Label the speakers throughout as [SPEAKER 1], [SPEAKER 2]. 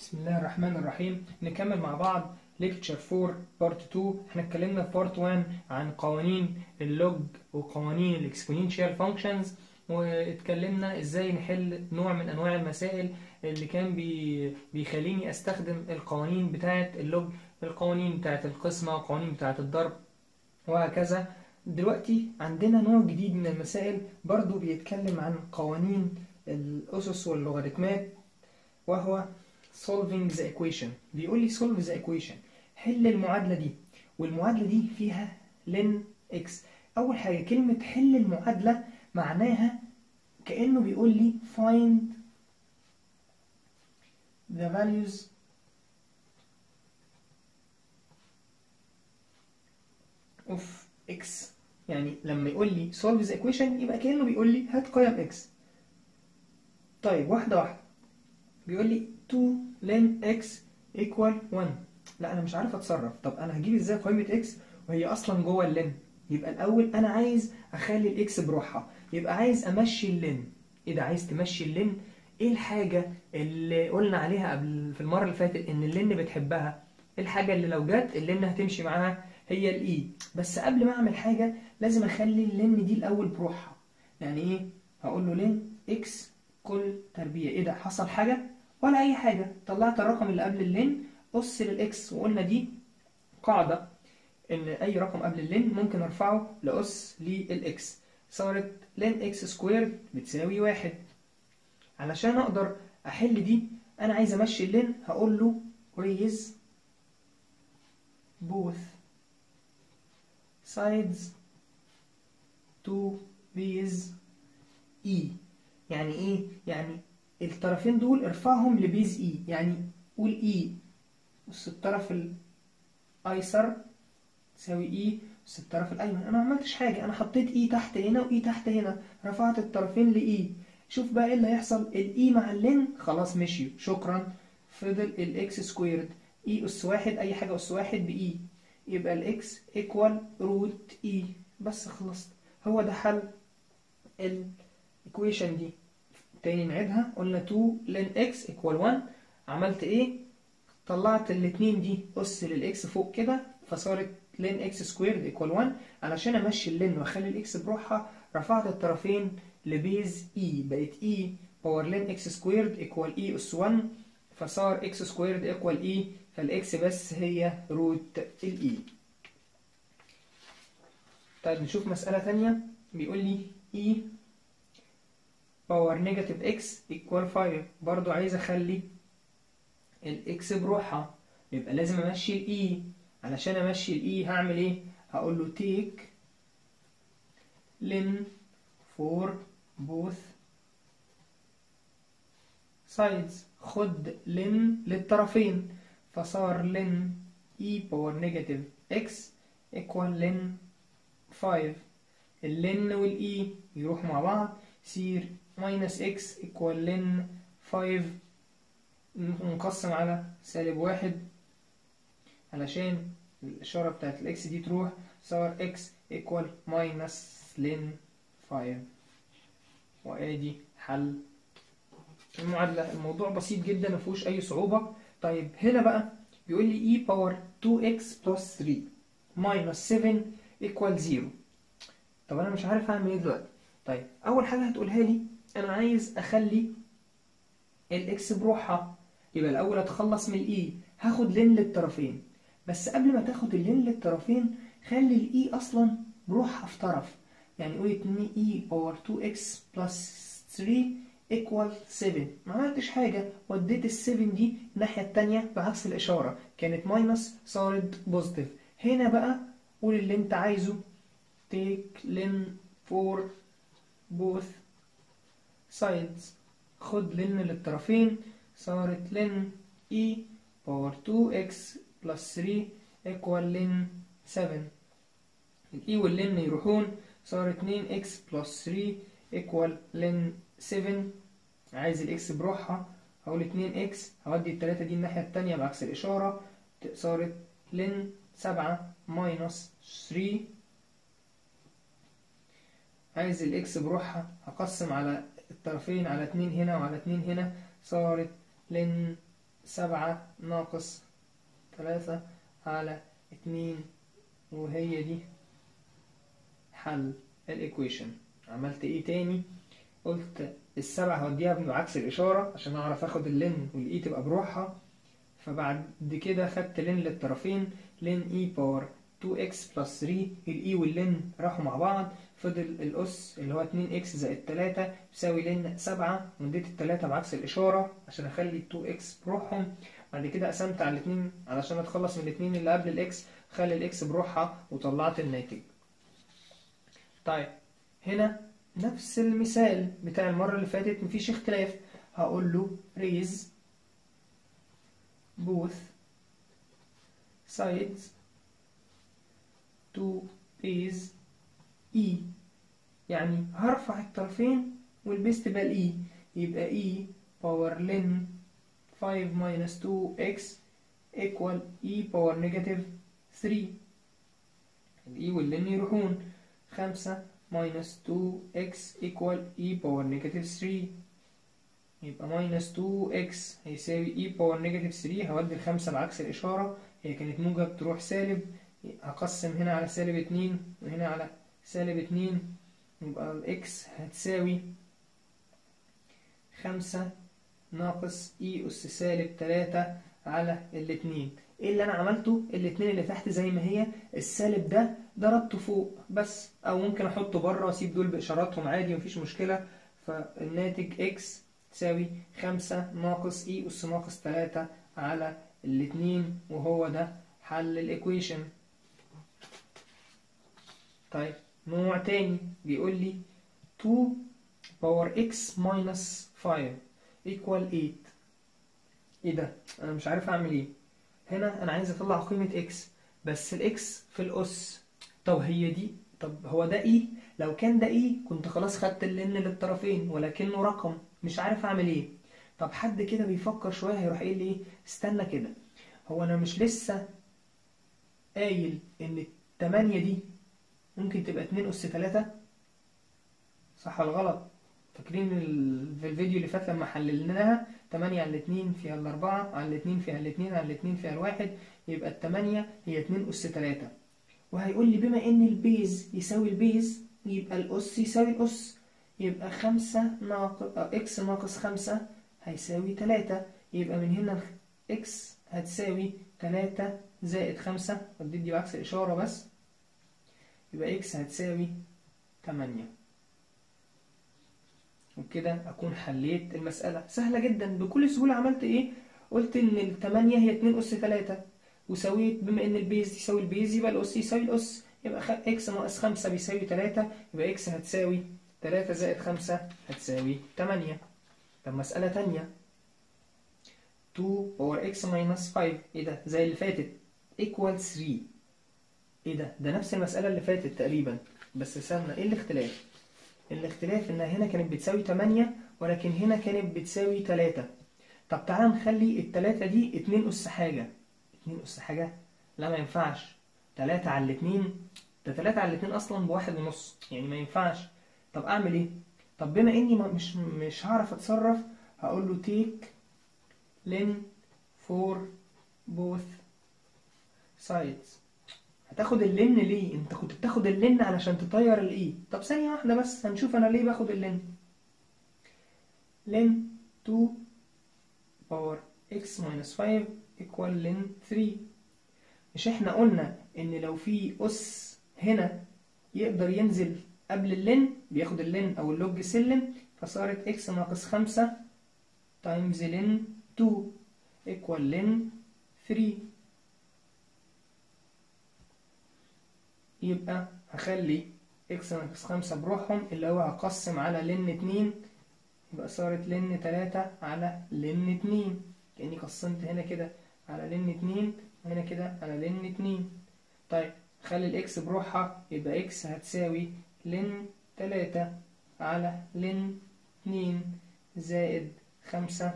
[SPEAKER 1] بسم الله الرحمن الرحيم نكمل مع بعض ليكتشر 4 بارت 2 احنا اتكلمنا في بارت 1 عن قوانين اللوج وقوانين الاكسبوننشال فانكشنز واتكلمنا ازاي نحل نوع من انواع المسائل اللي كان بي بيخليني استخدم القوانين بتاعه اللوج القوانين بتاعه القسمه والقوانين بتاعه الضرب وهكذا دلوقتي عندنا نوع جديد من المسائل برضو بيتكلم عن قوانين الأسس واللوغاريتمات وهو solving the equation بيقول لي solve the equation حل المعادلة دي والمعادلة دي فيها ln x أول حاجة كلمة حل المعادلة معناها كأنه بيقول لي find the values of x يعني لما يقول لي solve the equation يبقى كأنه بيقول لي هات قيم x طيب واحدة واحدة بيقول لي 2 ln x equal 1 لا أنا مش عارف أتصرف طب أنا هجيب إزاي قيمة x وهي أصلا جوه اللن يبقى الأول أنا عايز أخلي الإكس بروحها يبقى عايز أمشي اللن إيه ده عايز تمشي اللن إيه الحاجة اللي قلنا عليها قبل في المرة اللي فاتت إن اللن بتحبها إيه الحاجة اللي لو جت اللن هتمشي معاها هي الإي بس قبل ما أعمل حاجة لازم أخلي اللن دي الأول بروحها يعني إيه هقول له لن إكس كل تربيع ايه ده حصل حاجة ولا اي حاجة طلعت الرقم اللي قبل اللين أس للإكس وقلنا دي قاعدة إن أي رقم قبل اللين ممكن أرفعه لأس للإكس صارت لين إكس سكوير بتساوي واحد علشان أقدر أحل دي أنا عايز أمشي اللين هقول له raise both sides to base e يعني ايه يعني الطرفين دول ارفعهم لبيز اي يعني قول اي بص الطرف الايسر تساوي اي بص الطرف الايمن انا ما عملتش حاجه انا حطيت اي تحت هنا واي تحت هنا رفعت الطرفين لاي شوف بقى ايه اللي هيحصل الاي مع اللين خلاص مشي شكرا فضل الاكس سكويرد اي اس واحد اي حاجه اس واحد باي يبقى الاكس ايكوال روت اي بس خلصت هو ده حل الايكويشن دي تاني نعيدها قلنا 2 ln x equal 1 عملت ايه طلعت الاتنين دي اس للاكس فوق كده فصارت ln x squared equal 1 علشان امشي اللين واخلي الاكس بروحها رفعت الطرفين لبيز e بقت e باور ln x squared equal e اس 1 فصار x squared equal e فالاكس بس هي روت الاي طيب نشوف مسألة تانية بيقول لي e باور نيجاتيف اكس ايكوال 5 برضو عايز اخلي الاكس بروحها يبقى لازم امشي الاي علشان امشي الاي هعمل ايه هقول له تيك لن فور بوث سايدز خد لن للطرفين فصار لن اي باور نيجاتيف اكس ايكوال لن 5 اللن والاي يروحوا مع بعض يصير minus x equal ln 5 نقسم على سالب واحد علشان الإشارة بتاعت الإكس دي تروح صار x equal minus ln 5 وآدي حل المعادلة الموضوع بسيط جدا مفيهوش أي صعوبة طيب هنا بقى بيقول لي e power 2x plus 3 minus 7 equal 0 طب أنا مش عارف أعمل إيه دلوقتي طيب أول حاجة هتقولها لي انا عايز اخلي الاكس بروحها يبقى الاول اتخلص من الاي هاخد لين للطرفين بس قبل ما تاخد اللين للطرفين خلي الاي اصلا بروحها في طرف يعني قول 2 اي باور 2 اكس بلس 3 ايكوال 7 ما عملتش حاجه وديت ال 7 دي الناحيه الثانيه بعكس الاشاره كانت ماينس صارت بوزيتيف هنا بقى قول اللي انت عايزه take لين فور both sides خد لن للطرفين صارت لن e باور 2x plus 3 equal لن 7 الاي واللن يروحون صار 2x plus 3 equal لن 7 عايز الاكس بروحها هقول 2x هودي التلاتة دي الناحية التانية بعكس الإشارة صارت لن 7 minus 3 عايز الاكس بروحها هقسم على الطرفين على اتنين هنا وعلى اتنين هنا صارت لن سبعة ناقص تلاتة على اتنين وهي دي حل الايكويشن عملت ايه تاني قلت السبعة هوديها بعكس الإشارة عشان أعرف أخد اللين والإي تبقى بروحها فبعد كده خدت لين للطرفين لين إي باور 2x بلس 3 الإي واللين راحوا مع بعض فضل الأس اللي هو 2x زائد 3 يساوي لين 7 واديت التلاتة بعكس الإشارة عشان أخلي 2x بروحهم بعد كده قسمت على الاتنين علشان أتخلص من الاتنين اللي قبل الإكس خلي الإكس بروحها وطلعت الناتج طيب هنا نفس المثال بتاع المرة اللي فاتت مفيش اختلاف هقول له raise both sides to base e يعني هرفع الطرفين والبيس تبقى الاي يبقى e باور لن 5 minus 2x equal e باور نيجاتيف 3 الاي واللن يروحون 5 minus 2x equal e باور نيجاتيف 3 يبقى minus 2x هيساوي e باور نيجاتيف 3 هودي الخمسة بعكس الإشارة هي كانت موجب تروح سالب هقسم هنا على سالب 2 وهنا على سالب 2 يبقى الإكس هتساوي 5 ناقص e أس سالب 3 على الاتنين ايه اللي انا عملته الاتنين اللي تحت زي ما هي السالب ده ضربته فوق بس او ممكن احطه بره واسيب دول باشاراتهم عادي مفيش مشكله فالناتج x تساوي 5 ناقص e اس ناقص 3 على الاتنين وهو ده حل الايكويشن طيب نوع تاني بيقول لي 2 باور x minus 5 equal 8 ايه ده انا مش عارف اعمل ايه هنا انا عايز اطلع قيمة x بس الاكس في الاس طب هي دي طب هو ده ايه لو كان ده ايه كنت خلاص خدت اللن للطرفين ولكنه رقم مش عارف اعمل ايه طب حد كده بيفكر شوية هيروح قايل لي ايه استنى كده هو انا مش لسه قايل ان التمانية دي ممكن تبقى 2 اس 3 صح ولا غلط فاكرين ال- في الفيديو اللي فات لما حللناها 8 على 2 فيها ال 4 على 2 فيها ال 2 على 2 فيها الواحد يبقى التمانية هي 2 أس 3 وهيقول لي بما إن البيز يساوي البيز يبقى الأس يساوي الأس يبقى 5 ناقص إكس ناقص 5 هيساوي 3 يبقى من هنا إكس هتساوي 3 زائد 5 ودي دي بعكس الإشارة بس يبقى إكس هتساوي 8 وبكده أكون حليت المسألة سهلة جدا بكل سهولة عملت إيه؟ قلت إن التمانية هي 2 أس 3 وسويت بما إن البيز يساوي البيز يبقى الأس يساوي الأس يبقى خ... إكس ناقص 5 بيساوي 3 يبقى إكس هتساوي 3 زائد 5 هتساوي 8 طب مسألة تانية 2 باور إكس ماينس 5 إيه ده؟ زي اللي فاتت equal 3 إيه ده؟ ده نفس المسألة اللي فاتت تقريبا بس استنى إيه الاختلاف؟ الاختلاف انها هنا كانت بتساوي 8 ولكن هنا كانت بتساوي 3 طب تعالى نخلي التلاتة دي 2 أس حاجة 2 أس حاجة لا ما ينفعش 3 على الاتنين ده 3 على الاتنين أصلا بواحد ونص يعني ما ينفعش طب أعمل إيه؟ طب بما إني ما- مش مش هعرف أتصرف هقول له take ln for both sides هتاخد اللن ليه انت كنت بتاخد اللن علشان تطير الاي طب ثانية واحدة بس هنشوف انا ليه باخد اللن لن 2 باور x minus 5 equal لن 3 مش احنا قلنا ان لو في اس هنا يقدر ينزل قبل اللن بياخد اللن او اللوج سلم فصارت x ناقص 5 تايمز لن 2 equal لن 3 يبقى هخلي اكس ناقص خمسة بروحهم اللي هو هقسم على لن اتنين يبقى صارت لن تلاتة على لن اتنين كأني قسمت هنا كده على لن اتنين وهنا كده على لن اتنين طيب خلي الاكس بروحها يبقى اكس هتساوي لن تلاتة على لن اتنين زائد خمسة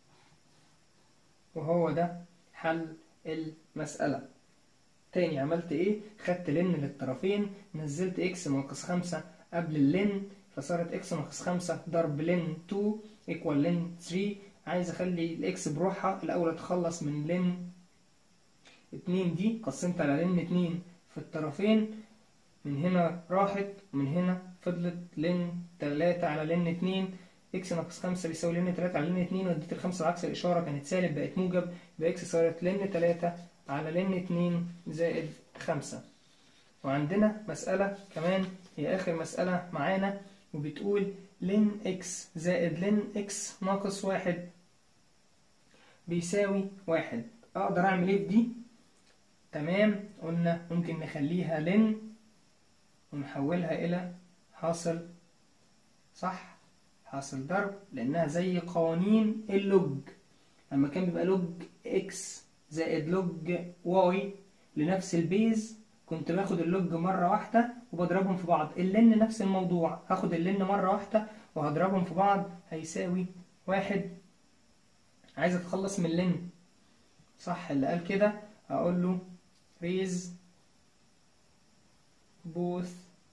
[SPEAKER 1] وهو ده حل المسألة تاني عملت ايه خدت لن للطرفين نزلت اكس ناقص خمسة قبل اللن فصارت اكس ناقص خمسة ضرب لن 2 ايكوال لن 3 عايز اخلي الاكس بروحها الاول اتخلص من لن اتنين دي قسمت على لن اتنين في الطرفين من هنا راحت ومن هنا فضلت لن تلاتة على لن اتنين اكس ناقص خمسة بيساوي لن تلاتة على لن اتنين واديت الخمسة عكس الإشارة كانت سالب بقت موجب يبقى اكس صارت لن تلاتة على لن اتنين زائد خمسة وعندنا مسألة كمان هي آخر مسألة معانا وبتقول لن اكس زائد لن اكس ناقص واحد بيساوي واحد أقدر أعمل إيه في دي؟ تمام قلنا ممكن نخليها لن ونحولها إلى حاصل صح حاصل ضرب لأنها زي قوانين اللوج لما كان بيبقى لوج اكس زائد لوج واي لنفس البيز كنت باخد اللوج مرة واحدة وبضربهم في بعض اللن نفس الموضوع هاخد اللن مرة واحدة وهضربهم في بعض هيساوي واحد عايز اتخلص من اللن صح اللي قال كده هقول له raise both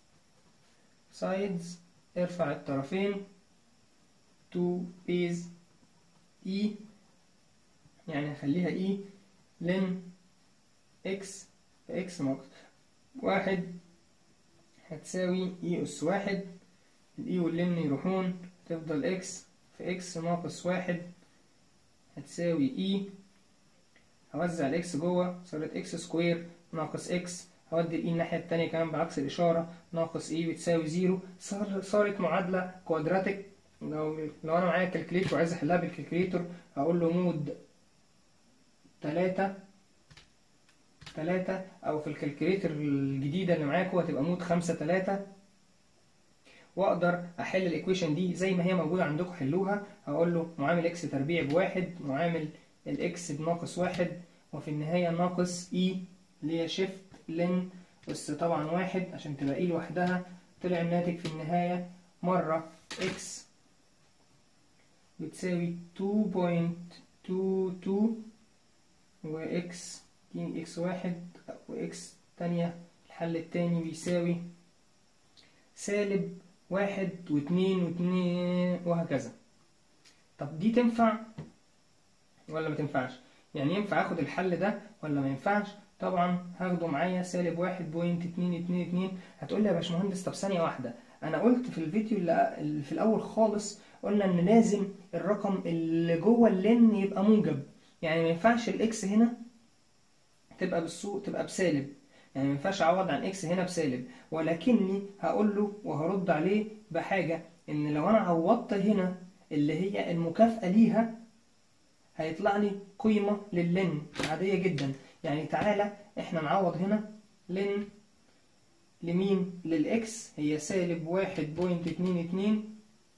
[SPEAKER 1] sides ارفع الطرفين to base e يعني نخليها e لن x في x ناقص واحد هتساوي e أس واحد ال e واللن يروحون تفضل x في x ناقص واحد هتساوي e هوزع الاكس جوه صارت اكس سكوير ناقص اكس هودي الاي الناحية التانية كمان بعكس الإشارة ناقص اي بتساوي زيرو صار صارت معادلة كوادراتيك لو لو أنا معايا كالكليتر وعايز أحلها بالكالكليتر هقول له مود تلاتة تلاتة أو في الكالكليتر الجديدة اللي معاكم هتبقى مود خمسة تلاتة واقدر احل الايكويشن دي زي ما هي موجوده عندكم حلوها هقول له معامل اكس تربيع بواحد معامل الاكس بناقص واحد وفي النهاية ناقص اي اللي هي شيفت لن بس طبعا واحد عشان تبقى اي لوحدها طلع الناتج في النهاية مرة اكس بتساوي 2.22 واكس دي اكس واحد واكس تانية الحل التاني بيساوي سالب واحد واتنين واتنين وهكذا طب دي تنفع ولا ما تنفعش يعني ينفع اخد الحل ده ولا ما ينفعش طبعا هاخده معايا سالب واحد بوينت اتنين اتنين اتنين هتقول لي يا باشمهندس طب ثانية واحدة انا قلت في الفيديو اللي في الاول خالص قلنا ان لازم الرقم اللي جوه اللن يبقى موجب يعني ما ينفعش الاكس هنا تبقى بالسوق تبقى بسالب يعني ما ينفعش اعوض عن اكس هنا بسالب ولكني هقول له وهرد عليه بحاجة ان لو انا عوضت هنا اللي هي المكافأة ليها هيطلع لي قيمة للن عادية جدا يعني تعالى احنا نعوض هنا لن لمين للإكس هي سالب واحد بوينت اتنين اتنين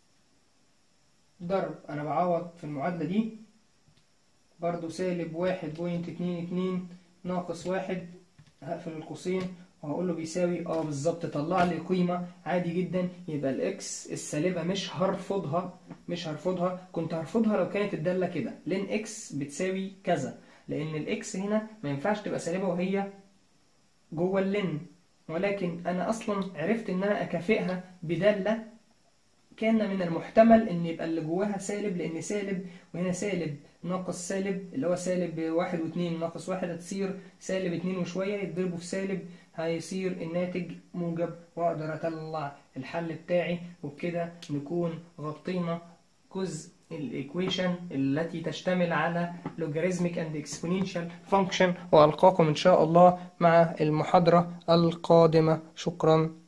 [SPEAKER 1] ضرب أنا بعوض في المعادلة دي برضو سالب واحد بوينت اتنين اتنين ناقص واحد هقفل القوسين وهقول له بيساوي اه بالظبط طلع لي قيمة عادي جدا يبقى الاكس السالبة مش هرفضها مش هرفضها كنت هرفضها لو كانت الدالة كده لان اكس بتساوي كذا لان الاكس هنا ما ينفعش تبقى سالبة وهي جوه اللن ولكن انا اصلا عرفت ان انا اكافئها بدالة كان من المحتمل ان يبقى اللي جواها سالب لان سالب وهنا سالب ناقص سالب اللي هو سالب واحد واتنين ناقص واحد هتصير سالب اتنين وشوية يتضربوا في سالب هيصير الناتج موجب واقدر اطلع الحل بتاعي وبكده نكون غطينا جزء الايكويشن التي تشتمل على logarithmic and exponential function والقاكم ان شاء الله مع المحاضرة القادمة شكرا